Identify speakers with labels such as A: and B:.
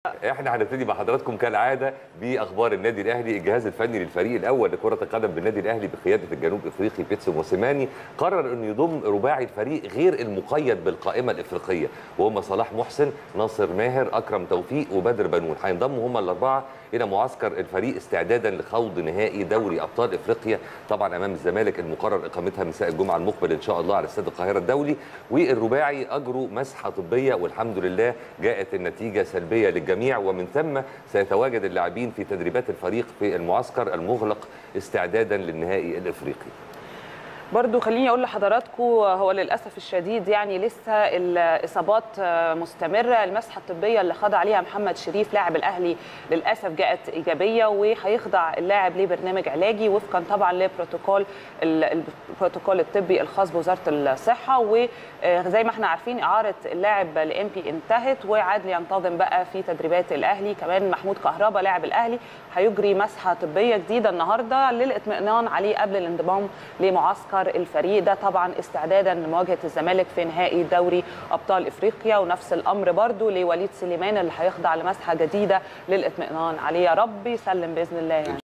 A: احنا هنبتدي مع حضراتكم كالعاده باخبار النادي الاهلي الجهاز الفني للفريق الاول لكره القدم بالنادي الاهلي بقياده الجنوب افريقي بيتسو موسيماني قرر انه يضم رباعي الفريق غير المقيد بالقائمه الافريقيه وهم صلاح محسن ناصر ماهر اكرم توفيق وبدر بنون هينضموا هم الاربعه الى معسكر الفريق استعدادا لخوض نهائي دوري ابطال افريقيا طبعا امام الزمالك المقرر اقامتها مساء الجمعه المقبل ان شاء الله على استاد القاهره الدولي والرباعي اجروا مسحه طبيه والحمد لله جاءت النتيجه سلبيه للجميع ومن ثم سيتواجد اللاعبين في تدريبات الفريق في المعسكر المغلق استعدادا للنهائي الافريقي
B: برضو خليني اقول لحضراتكم هو للاسف الشديد يعني لسه الاصابات مستمره المسحه الطبيه اللي خضع عليها محمد شريف لاعب الاهلي للاسف جاءت ايجابيه وهيخضع اللاعب لبرنامج علاجي وفقا طبعا لبروتوكول البروتوكول الطبي الخاص بوزاره الصحه وزي ما احنا عارفين اعاره اللاعب لام بي انتهت وعاد لينتظم بقى في تدريبات الاهلي كمان محمود كهربا لاعب الاهلي هيجري مسحه طبيه جديده النهارده للاطمئنان عليه قبل الانضمام لمعسكر معسكر الفريق ده طبعا استعدادا لمواجهه الزمالك في نهائي دوري ابطال افريقيا ونفس الامر برضو لوليد سليمان اللي هيخضع لمسحه جديده للاطمئنان عليه يا رب يسلم باذن الله يعني